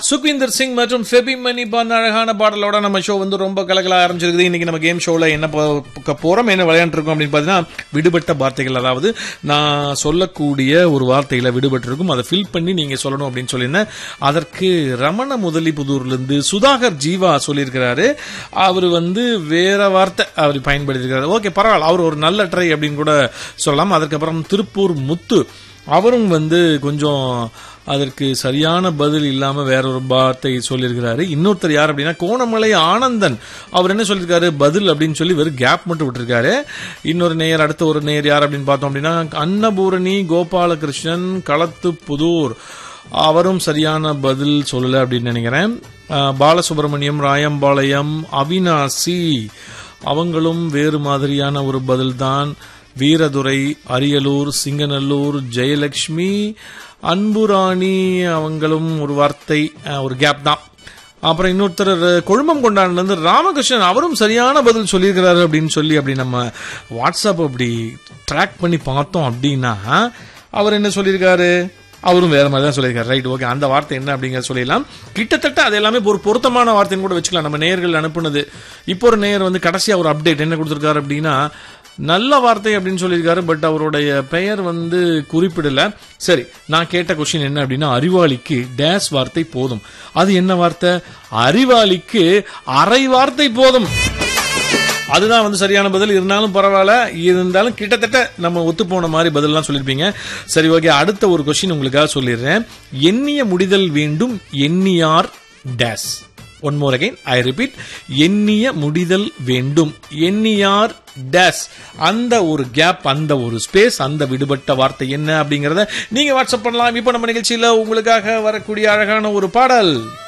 சுக்விந்தர் சிங் மற்றும் ஃபெபி மணி பண்ண அழகான பாடலோட நம்ம ஷோ வந்து ரொம்ப கலகலா ஆரம்பிச்சிருக்குது இன்னைக்கு நம்ம கேம் ஷோல என்ன போ- போறோம் என்ன விளையாண்டுருக்கோம் அப்படின்னு பார்த்தீங்கன்னா விடுபட்ட வார்த்தைகள் அதாவது நான் சொல்லக்கூடிய ஒரு வார்த்தையில விடுபட்டிருக்கும் அதை ஃபில் பண்ணி நீங்க சொல்லணும் அப்படின்னு சொல்லியிருந்தேன் அதற்கு ரமண முதலி புதூர்ல இருந்து சுதாகர் ஜீவா சொல்லியிருக்கிறாரு அவர் வந்து வேற வார்த்தை அவர் பயன்படுத்தியிருக்கிறாரு ஓகே பரவாயில்ல அவர் ஒரு நல்ல ட்ரை அப்படின்னு கூட சொல்லலாம் அதற்கப்புறம் திருப்பூர் முத்து அவரும் வந்து கொஞ்சம் அதற்கு சரியான பதில் இல்லாம வேற ஒரு வார்த்தை சொல்லியிருக்கிறாரு இன்னொருத்தர் யார் அப்படின்னா கோணமலை ஆனந்தன் அவர் என்ன சொல்லியிருக்காரு பதில் அப்படின்னு சொல்லி வெறும் கேப் மட்டும் விட்டுருக்காரு இன்னொரு நேயர் அடுத்த ஒரு நேயர் யார் அப்படின்னு பார்த்தோம் அப்படின்னா அன்னபூரணி கோபாலகிருஷ்ணன் களத்து புதூர் அவரும் சரியான பதில் சொல்லல அப்படின்னு நினைக்கிறேன் அஹ், பாலசுப்ரமணியம் ராயம்பாளையம் அவினாசி அவங்களும் வேறு மாதிரியான ஒரு பதில்தான் வீரதுரை அரியலூர் சிங்கநல்லூர் ஜெயலட்சுமி அன்புராணி அவங்களும் ஒரு வார்த்தை அஹ், ஒரு கேப் தான் அப்புறம் இன்னொருத்தர் கொழும்பம் கொண்டாடிலிருந்து ராமகிருஷ்ணன் அவரும் சரியான பதில் சொல்லியிருக்கிறாரு அப்படின்னு சொல்லி அப்படி நம்ம வாட்ஸ்அப் அப்படி ட்ராக் பண்ணி பார்த்தோம் அப்படின்னா அவர் என்ன சொல்லியிருக்காரு அவரும் வேற மாதிரி தான் சொல்லியிருக்காரு ரைட் ஓகே அந்த வார்த்தை என்ன அப்படிங்கிற சொல்லிடலாம் கிட்டத்தட்ட அது எல்லாமே ஒரு பொருத்தமான வார்த்தைன்னு கூட வச்சுக்கலாம் நம்ம நேயர்கள் அனுப்புனது இப்போ ஒரு நேயர் வந்து கடைசியா ஒரு அப்டேட் என்ன கொடுத்திருக்காரு அப்படின்னா நல்ல வார்த்தை அப்படின்னு சொல்லியிருக்காரு பட் அவருடைய பெயர் வந்து குறிப்பிடல சரி நான் கேட்ட கொஸ்டின் என்ன அப்படின்னா அறிவாளிக்கு டேஸ் வார்த்தை போதும் அது என்ன வார்த்தை அறிவாளிக்கு அரை வார்த்தை போதும் அதுதான் வந்து சரியான பதில் இருந்தாலும் பரவாயில்ல இருந்தாலும் கிட்டத்தட்ட நம்ம ஒத்து போன மாதிரி பதில்லாம் சொல்லியிருப்பீங்க சரி ஓகே அடுத்த ஒரு கொஸ்டின் உங்களுக்காக சொல்லிடுறேன் எண்ணிய முடிதல் வேண்டும் எண்ணியார் டேஸ் one more again I repeat எண்ணிய முடிதல் வேண்டும் எண்ணியார் டேஸ் அந்த ஒரு கேப் அந்த ஒரு ஸ்பேஸ் அந்த விடுபட்ட வார்த்தை என்ன அப்படிங்கறத நீங்க வாட்ஸ்அப் பண்ணலாம் இப்போ நம்ம நிகழ்ச்சியில உங்களுக்காக வரக்கூடிய அழகான ஒரு பாடல்